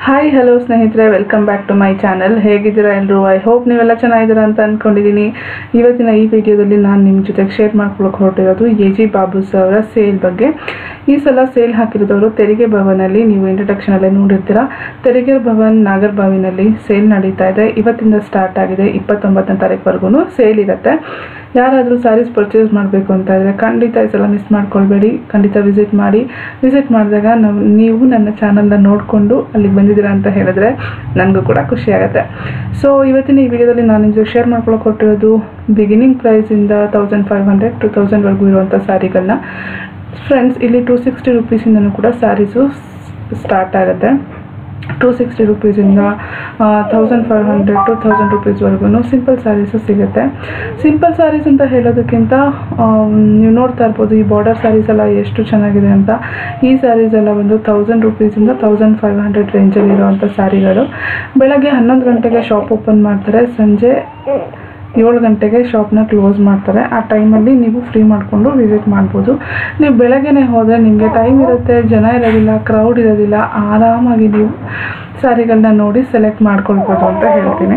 hi hello ಸ್ನೇಹಿತರೆ welcome back to my channel ಹೇಗಿದ್ದೀರಾ ಎಲ್ಲರೂ ಐ ಹೋಪ್ ನೀವೆಲ್ಲ ಚೆನ್ನಾಗಿದ್ದೀರಾ ಅಂತ ಅಂದ್ಕೊಂಡಿದ್ದೀನಿ ಇವತ್ತಿನ ಈ ವಿಡಿಯೋದಲ್ಲಿ ನಾನು ನಿಮ್ಮ ಜೊತೆಗೆ ಶೇರ್ ಮಾಡ್ಕೊಳಕ್ಕೆ ಹೊರಟಿರೋದು ಎ ಜಿ ಬಾಬುಸ್ ಅವರ ಸೇಲ್ ಬಗ್ಗೆ ಈ ಸಲ ಸೇಲ್ ಹಾಕಿರೋದವರು ತೆರಿಗೆ ಭವನಲ್ಲಿ ನೀವು ಇಂಟ್ರಡಕ್ಷನಲ್ಲೇ ನೋಡಿರ್ತೀರಾ ತೆರಿಗೆ ಭವನ್ ನಾಗರ್ಬಾವಿನಲ್ಲಿ ಸೇಲ್ ನಡೀತಾ ಇದೆ ಇವತ್ತಿಂದ ಸ್ಟಾರ್ಟ್ ಆಗಿದೆ ಇಪ್ಪತ್ತೊಂಬತ್ತನೇ ತಾರೀಕುವರೆಗೂ ಸೇಲ್ ಇರುತ್ತೆ ಯಾರಾದರೂ ಸ್ಯಾರೀಸ್ ಪರ್ಚೇಸ್ ಮಾಡಬೇಕು ಅಂತ ಇದ್ದರೆ ಖಂಡಿತ ಈ ಸಲ ಮಿಸ್ ಮಾಡ್ಕೊಳ್ಬೇಡಿ ಖಂಡಿತ ವಿಸಿಟ್ ಮಾಡಿ ವಿಸಿಟ್ ಮಾಡಿದಾಗ ನಾವು ನೀವು ನನ್ನ ಚಾನಲ್ನ ನೋಡಿಕೊಂಡು ಅಲ್ಲಿಗೆ ಬಂದಿದ್ದೀರಾ ಅಂತ ಹೇಳಿದ್ರೆ ನನಗೂ ಕೂಡ ಖುಷಿ ಆಗುತ್ತೆ ಸೊ ಇವತ್ತಿನ ಈ ವಿಡಿಯೋದಲ್ಲಿ ನಾನು ನಿಮಗೆ ಶೇರ್ ಮಾಡ್ಕೊಳಕ್ಕೆ ಕೊಟ್ಟಿರೋದು ಬಿಗಿನಿಂಗ್ ಪ್ರೈಸಿಂದ ತೌಸಂಡ್ ಫೈವ್ ಹಂಡ್ರೆಡ್ ಟು ತೌಸಂಡ್ವರೆಗೂ ಇರುವಂಥ ಸ್ಯಾರಿಗಳನ್ನ ಫ್ರೆಂಡ್ಸ್ ಇಲ್ಲಿ ಟೂ ಸಿಕ್ಸ್ಟಿ ರುಪೀಸಿಂದನೂ ಕೂಡ ಸ್ಯಾರೀಸು ಸ್ಟಾರ್ಟ್ ಆಗುತ್ತೆ ಟೂ ಸಿಕ್ಸ್ಟಿ ರುಪೀಸಿಂದ thousand five hundred to thousand ರುಪೀಸ್ವರೆಗೂ ಸಿಂಪಲ್ ಸ್ಯಾರೀಸು ಸಿಗುತ್ತೆ ಸಿಂಪಲ್ ಸ್ಯಾರೀಸ್ ಅಂತ ಹೇಳೋದಕ್ಕಿಂತ ಆಮ್, ನೀವು ನೋಡ್ತಾ ಇರ್ಬೋದು ಈ ಬಾರ್ಡರ್ ಸ್ಯಾರೀಸ್ ಎಲ್ಲ ಎಷ್ಟು ಚೆನ್ನಾಗಿದೆ ಅಂತ ಈ ಸ್ಯಾರೀಸ್ ಎಲ್ಲ ಒಂದು ತೌಸಂಡ್ ರುಪೀಸಿಂದ ತೌಸಂಡ್ ಫೈವ್ ಹಂಡ್ರೆಡ್ ರೇಂಜಲ್ಲಿ ಇರುವಂಥ ಸ್ಯಾರಿಗಳು ಬೆಳಗ್ಗೆ ಹನ್ನೊಂದು ಗಂಟೆಗೆ ಶಾಪ್ ಓಪನ್ ಮಾಡ್ತಾರೆ ಸಂಜೆ ಏಳು ಗಂಟೆಗೆ ಶಾಪ್ನ ಕ್ಲೋಸ್ ಮಾಡ್ತಾರೆ ಆ ಟೈಮಲ್ಲಿ ನೀವು ಫ್ರೀ ಮಾಡಿಕೊಂಡು ವಿಸಿಟ್ ಮಾಡ್ಬೋದು ನೀವು ಬೆಳಗ್ಗೆನೇ ಹೋದರೆ ನಿಮಗೆ ಟೈಮ್ ಇರುತ್ತೆ ಜನ ಇರೋದಿಲ್ಲ ಕ್ರೌಡ್ ಇರೋದಿಲ್ಲ ಆರಾಮಾಗಿ ನೀವು ಸ್ಯಾರಿಗಳನ್ನ ನೋಡಿ ಸೆಲೆಕ್ಟ್ ಮಾಡ್ಕೊಳ್ಬೋದು ಅಂತ ಹೇಳ್ತೀನಿ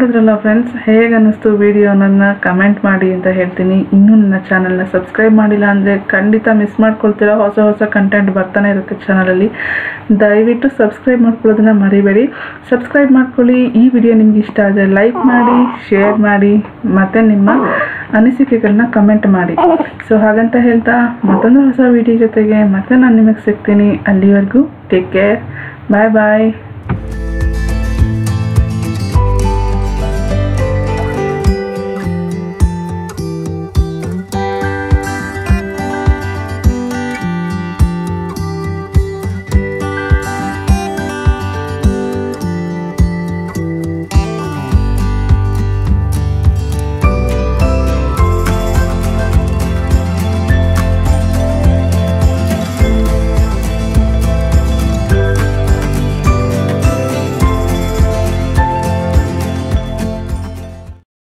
ನೋಡಿದ್ರಲ್ಲ ಫ್ರೆಂಡ್ಸ್ ಹೇಗೆ ಅನ್ನಿಸ್ತು ವಿಡಿಯೋ ನನ್ನ ಕಮೆಂಟ್ ಮಾಡಿ ಅಂತ ಹೇಳ್ತೀನಿ ಇನ್ನೂ ನನ್ನ ಚಾನಲ್ನ ಸಬ್ಸ್ಕ್ರೈಬ್ ಮಾಡಿಲ್ಲ ಅಂದರೆ ಖಂಡಿತ ಮಿಸ್ ಮಾಡ್ಕೊಳ್ತೀರಾ ಹೊಸ ಹೊಸ ಕಂಟೆಂಟ್ ಬರ್ತಾನೆ ಇರುತ್ತೆ ಚಾನಲಲ್ಲಿ ದಯವಿಟ್ಟು ಸಬ್ಸ್ಕ್ರೈಬ್ ಮಾಡ್ಕೊಳ್ಳೋದನ್ನ ಮರಿಬೇಡಿ ಸಬ್ಸ್ಕ್ರೈಬ್ ಮಾಡ್ಕೊಳ್ಳಿ ಈ ವಿಡಿಯೋ ನಿಮ್ಗೆ ಇಷ್ಟ ಆದರೆ ಲೈಕ್ ಮಾಡಿ ಶೇರ್ ಮಾಡಿ ಮತ್ತು ನಿಮ್ಮ ಅನಿಸಿಕೆಗಳನ್ನ ಕಮೆಂಟ್ ಮಾಡಿ ಸೊ ಹಾಗಂತ ಹೇಳ್ತಾ ಮತ್ತೊಂದು ಹೊಸ ವಿಡಿಯೋ ಜೊತೆಗೆ ಮತ್ತೆ ನಾನು ನಿಮಗೆ ಸಿಗ್ತೀನಿ ಅಲ್ಲಿವರೆಗೂ ಟೇಕ್ ಕೇರ್ ಬಾಯ್ ಬಾಯ್